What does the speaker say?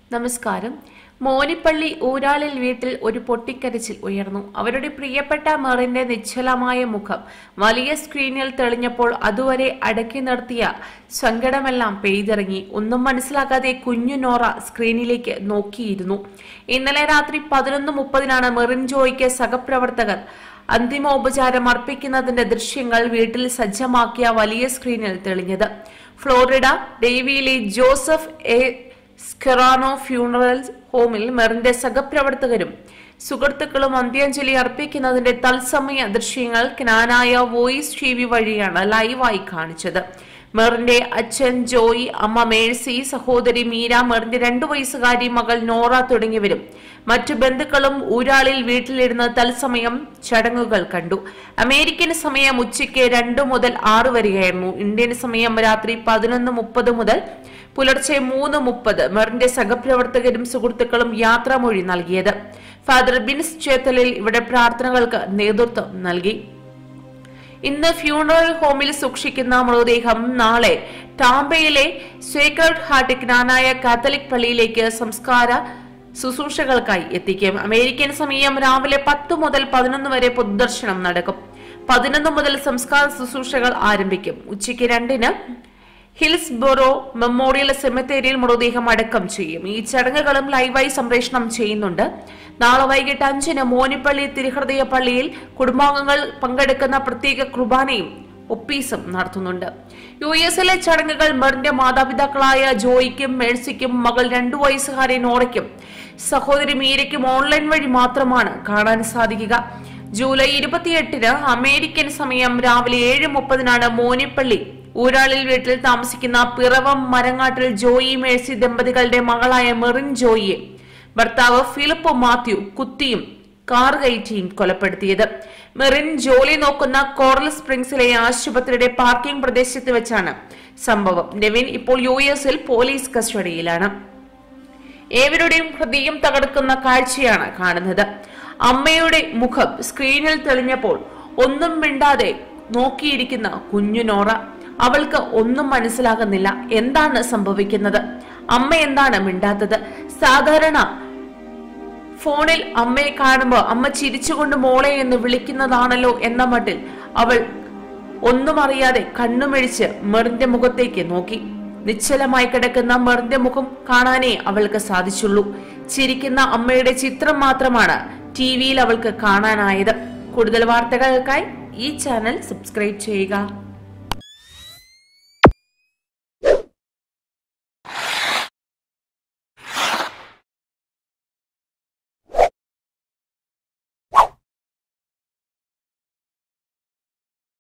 നമസ്കാരം മോനിപ്പള്ളി ഊരാളിൽ വീട്ടിൽ ഒരു പൊട്ടിക്കരച്ചിൽ ഉയർന്നു അവരുടെ പ്രിയപ്പെട്ട മെറിന്റെ നിശ്ചലമായ മുഖം വലിയ സ്ക്രീനിൽ തെളിഞ്ഞപ്പോൾ അതുവരെ അടക്കി നിർത്തിയ സങ്കടമെല്ലാം പെയ്തിറങ്ങി ഒന്നും മനസ്സിലാക്കാതെ കുഞ്ഞു നോറ സ്ക്രീനിലേക്ക് നോക്കിയിരുന്നു ഇന്നലെ രാത്രി പതിനൊന്ന് മുപ്പതിനാണ് മെറിൻ ജോയ്ക്ക് സഹപ്രവർത്തകർ അന്തിമോപചാരം അർപ്പിക്കുന്നതിന്റെ ദൃശ്യങ്ങൾ വീട്ടിൽ സജ്ജമാക്കിയ വലിയ സ്ക്രീനിൽ തെളിഞ്ഞത് ഫ്ലോറിഡ ഡേവിയിലെ ജോസഫ് എ സ്കെറാനോ ഫ്യൂണറൽ ഹോമിൽ മെറിന്റെ സഹപ്രവർത്തകരും സുഹൃത്തുക്കളും അന്ത്യാഞ്ജലി അർപ്പിക്കുന്നതിന്റെ തത്സമയ ദൃശ്യങ്ങൾ ക്നാനായ വോയിസ് ടി വി വഴിയാണ് ലൈവായി കാണിച്ചത് മെറിന്റെ അച്ഛൻ ജോയി അമ്മ മേഴ്സി സഹോദരി മീര മെറിന്റെ രണ്ടു വയസ്സുകാരി മകൾ നോറ തുടങ്ങിയവരും മറ്റു ബന്ധുക്കളും ഊരാളിൽ വീട്ടിലിരുന്ന് തത്സമയം ചടങ്ങുകൾ കണ്ടു അമേരിക്കൻ സമയം ഉച്ചയ്ക്ക് രണ്ടു മുതൽ ആറ് വരെയായിരുന്നു ഇന്ത്യൻ സമയം രാത്രി പതിനൊന്ന് മുപ്പത് മുതൽ പുലർച്ചെ മൂന്ന് മുപ്പത് മെറിന്റെ സഹപ്രവർത്തകരും സുഹൃത്തുക്കളും യാത്രാമൊഴി നൽകിയത് ഫാദർ ബിൻസ് ചേത്തലിൽ ഇവിടെ പ്രാർത്ഥനകൾക്ക് നേതൃത്വം നൽകി ഇന്ന് ഫ്യൂണറൽ ഹോമിൽ സൂക്ഷിക്കുന്ന മൃതദേഹം നാളെ ടാംബയിലെ സേക്രഡ് ഹാർട്ട് ജ്ഞാനായ കാത്തലിക് പള്ളിയിലേക്ക് സംസ്കാര ശുശ്രൂഷകൾക്കായി എത്തിക്കും അമേരിക്കൻ സമയം രാവിലെ പത്ത് മുതൽ പതിനൊന്ന് വരെ പൊതുദർശനം നടക്കും പതിനൊന്ന് മുതൽ സംസ്കാര ശുശ്രൂഷകൾ ആരംഭിക്കും ഉച്ചയ്ക്ക് രണ്ടിന് ഹിൽസ്ബൊറോ മെമ്മോറിയൽ സെമിത്തേരിയിൽ മൃതദേഹം അടക്കം ചെയ്യും ഈ ചടങ്ങുകളും ലൈവായി സംപ്രേഷണം ചെയ്യുന്നുണ്ട് നാളെ വൈകിട്ട് അഞ്ചിന് മോനിപ്പള്ളി തിരുഹൃദയ പള്ളിയിൽ കുടുംബാംഗങ്ങൾ പങ്കെടുക്കുന്ന പ്രത്യേക കുർബാനയും ഒപ്പീസും നടത്തുന്നുണ്ട് യു എസിലെ ചടങ്ങുകൾ മെറിന്റെ മാതാപിതാക്കളായ ജോയിക്കും മേഴ്സിക്കും മകൾ രണ്ടു വയസ്സുകാരി നോറയ്ക്കും സഹോദരി മീരയ്ക്കും ഓൺലൈൻ വഴി മാത്രമാണ് കാണാൻ സാധിക്കുക ജൂലൈ ഇരുപത്തിയെട്ടിന് അമേരിക്കൻ സമയം രാവിലെ ഏഴ് മുപ്പതിനാണ് മോനിപ്പള്ളി ഊരാളിൽ വീട്ടിൽ താമസിക്കുന്ന പിറവം മരങ്ങാട്ടിൽ ജോയി മേഴ്സി ദമ്പതികളുടെ മകളായ മെറിൻ ജോയിയെ ഭർത്താവ് ഫിലിപ്പ് മാത്യു കുത്തിയും കാർ കയറ്റിയും കൊലപ്പെടുത്തിയത് മെറിൻ ജോലി നോക്കുന്ന കോറൽ സ്പ്രിംഗ്സിലെ ആശുപത്രിയുടെ പാർക്കിംഗ് പ്രദേശത്ത് വെച്ചാണ് സംഭവം നെവിൻ ഇപ്പോൾ യു എസിൽ പോലീസ് കസ്റ്റഡിയിലാണ് ഏവരുടെയും ഹൃദയം തകർക്കുന്ന കാഴ്ചയാണ് കാണുന്നത് അമ്മയുടെ മുഖം സ്ക്രീനിൽ തെളിഞ്ഞപ്പോൾ ഒന്നും മിണ്ടാതെ നോക്കിയിരിക്കുന്ന കുഞ്ഞു നോറ അവൾക്ക് ഒന്നും മനസ്സിലാകുന്നില്ല എന്താണ് സംഭവിക്കുന്നത് അമ്മ എന്താണ് മിണ്ടാത്തത് സാധാരണ ഫോണിൽ അമ്മയെ കാണുമ്പോൾ അമ്മ ചിരിച്ചുകൊണ്ട് മോളെ എന്ന് വിളിക്കുന്നതാണല്ലോ എന്ന മട്ടിൽ അവൾ ഒന്നും അറിയാതെ കണ്ണുമിഴിച്ച് മെറിന്റെ മുഖത്തേക്ക് നോക്കി നിശ്ചലമായി കിടക്കുന്ന മെറിന്റെ മുഖം കാണാനേ അവൾക്ക് സാധിച്ചുള്ളൂ ചിരിക്കുന്ന അമ്മയുടെ ചിത്രം മാത്രമാണ് ടി വിയിൽ അവൾക്ക് കാണാനായത് കൂടുതൽ വാർത്തകൾക്കായി ഈ ചാനൽ സബ്സ്ക്രൈബ് ചെയ്യുക